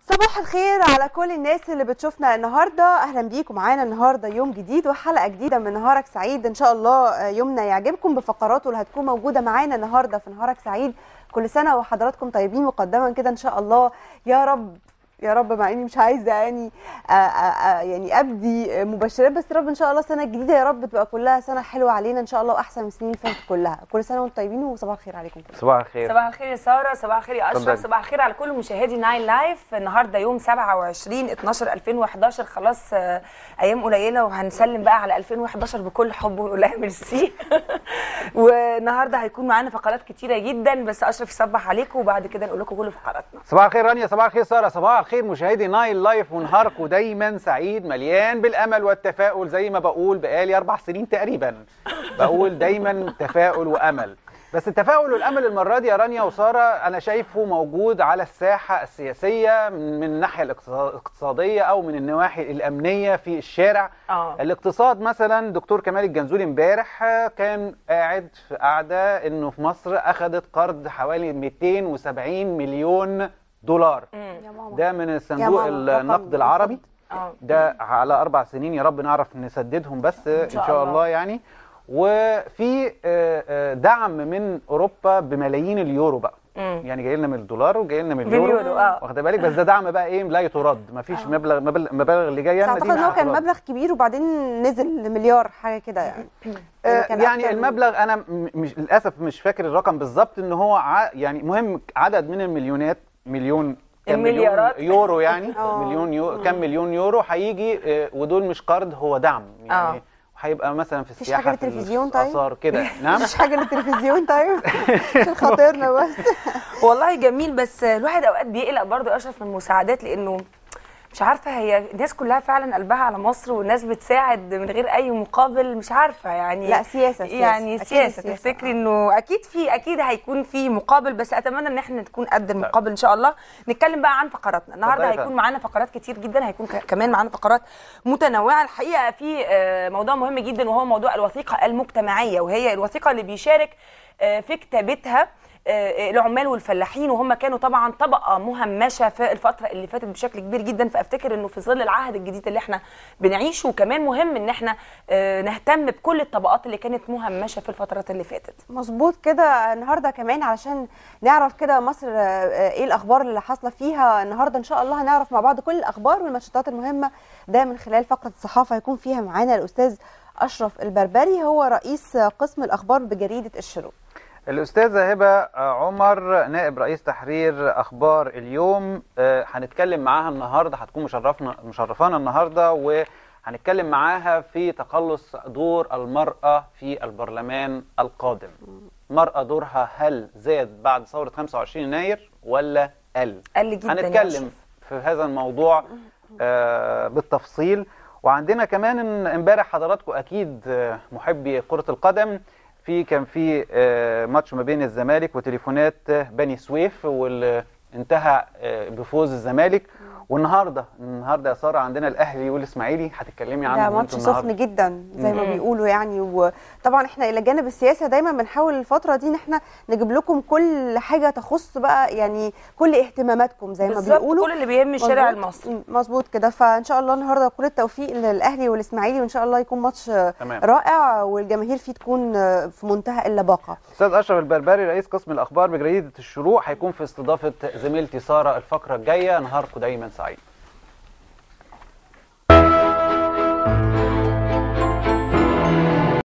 صباح الخير على كل الناس اللي بتشوفنا النهارده اهلا بيكم معانا النهارده يوم جديد وحلقه جديده من نهارك سعيد ان شاء الله يومنا يعجبكم بفقراته اللي هتكون موجوده معانا النهارده في نهارك سعيد كل سنه وحضراتكم طيبين مقدما كده ان شاء الله يا رب يا رب مع اني مش عايزه يعني آآ آآ يعني ابدي مبشرات بس رب ان شاء الله السنه الجديده يا رب تبقى كلها سنه حلوه علينا ان شاء الله واحسن من السنين اللي فاتت كلها كل سنه وانتم طيبين وصباح الخير عليكم كلكم صباح الخير صباح الخير يا ساره صباح الخير يا اشرف اتفضلي. صباح الخير على كل مشاهدي ناين لايف النهارده يوم 27 12 2011 خلاص آه، ايام قليله وهنسلم بقى على 2011 بكل حب ونقول لها ميرسي والنهارده هيكون معانا فقرات كتيره جدا بس اشرف يصبح عليكم وبعد كده نقول لكم كل فقراتنا صباح الخير رانيا صباح الخير ساره صباح الخير مشاهدي نايل لايف ونهاركم دايما سعيد مليان بالامل والتفاؤل زي ما بقول بقالي اربع سنين تقريبا بقول دايما تفاؤل وامل بس التفاؤل والامل المره دي يا رانيا وساره انا شايفه موجود على الساحه السياسيه من من الناحيه الاقتصا- الاقتصاديه او من النواحي الامنيه في الشارع اه الاقتصاد مثلا دكتور كمال الجنزوري امبارح آه، كان قاعد في قاعده انه في مصر اخذت قرض حوالي 270 مليون دولار يا ماما ده من يا صندوق ماما، رقم النقد العربي اه ده على اربع سنين يا رب نعرف نسددهم بس ان شاء شاء الله. الله يعني وفي آه، آه، دعم من اوروبا بملايين اليورو بقى مم. يعني جاي لنا من الدولار وجاي لنا من اليورو باليورو اه واخد بالك بس ده دعم بقى ايه لا يترد مفيش مبلغ مبلغ المبالغ اللي جايه بس لنا اعتقد دي ان هو مش كان هتترد. مبلغ كبير وبعدين نزل لمليار حاجه كده يعني آه، كان يعني أكتر من- المبلغ انا م- مش للاسف مش فاكر الرقم بالظبط ان هو ع... يعني مهم عدد من المليونات مليون كام مليون المليارات. يورو يعني آه. مليون يورو كام مليون يورو هيجي آه، ودول مش قرض هو دعم يعني آه. هيبقى مثلا في مفيش السياحه حاجة في للتلفزيون طيب؟ الاثار كده نعم مش حاجه للتلفزيون طيب عشان خاطرنا بس والله جميل بس الواحد اوقات بيقلق برضه يا اشرف من المساعدات لانه مش عارفه هي الناس كلها فعلا قلبها على مصر والناس بتساعد من غير اي مقابل مش عارفه يعني لا سياسه سياسة. يعني أكيد سياسه السياسة. تفتكري انه اكيد في اكيد هيكون في مقابل بس اتمنى ان احنا نكون قد المقابل ان شاء الله نتكلم بقى عن فقراتنا النهارده اتفضلي يا هيكون فندم. معانا فقرات كتير جدا هيكون ك- كمان معانا فقرات متنوعه الحقيقه في آه، موضوع مهم جدا وهو موضوع الوثيقه المجتمعيه وهي الوثيقه اللي بيشارك آه، في كتابتها آه، العمال والفلاحين وهم كانوا طبعا طبقه مهمشه في الفتره اللي فاتت بشكل كبير جدا فافتكر انه في ظل العهد الجديد اللي احنا بنعيشه وكمان مهم ان احنا آه، نهتم بكل الطبقات اللي كانت مهمشه في الفترات اللي فاتت مظبوط كده النهارده كمان علشان نعرف كده مصر آه، آه، ايه الاخبار اللي حاصله فيها النهارده ان شاء الله هنعرف مع بعض كل الاخبار والمنشطات المهمه ده من خلال فقره الصحافه هيكون فيها معانا الاستاذ اشرف البربري هو رئيس قسم الاخبار بجريده الشروق الاستاذه هبه عمر نائب رئيس تحرير اخبار اليوم آه، هنتكلم معاها النهارده هتكون مشرفنا مشرفانا النهارده وهنتكلم معاها في تقلص دور المراه في البرلمان القادم المراه دورها هل زاد بعد ثوره 25 يناير ولا قل قل جدا يا هنتكلم أشرف. في هذا الموضوع آه، بالتفصيل وعندنا كمان إن امبارح حضراتكم اكيد آه، محبي كره القدم في كان في آه، ماتش ما بين الزمالك وتليفونات آه، بني سويف واللي انتهى آه، بفوز الزمالك والنهارده النهارده يا ساره عندنا الاهلي والاسماعيلي هتتكلمي عنه ده ماتش سخن جدا زي ما مم. بيقولوا يعني وطبعا احنا الى جانب السياسه دايما بنحاول الفتره دي ان احنا نجيب لكم كل حاجه تخص بقى يعني كل اهتماماتكم زي ما بالظبط بيقولوا كل اللي بيهم الشارع مظبوط. المصري م- مظبوط كده فان شاء الله النهارده كل التوفيق للاهلي والاسماعيلي وان شاء الله يكون ماتش آه، تمام. رائع والجماهير فيه تكون آه، في منتهى اللباقه استاذ اشرف البربري رئيس قسم الاخبار بجريده الشروق هيكون في استضافه زميلتي ساره الفقره الجايه نهاركم دايما سعيد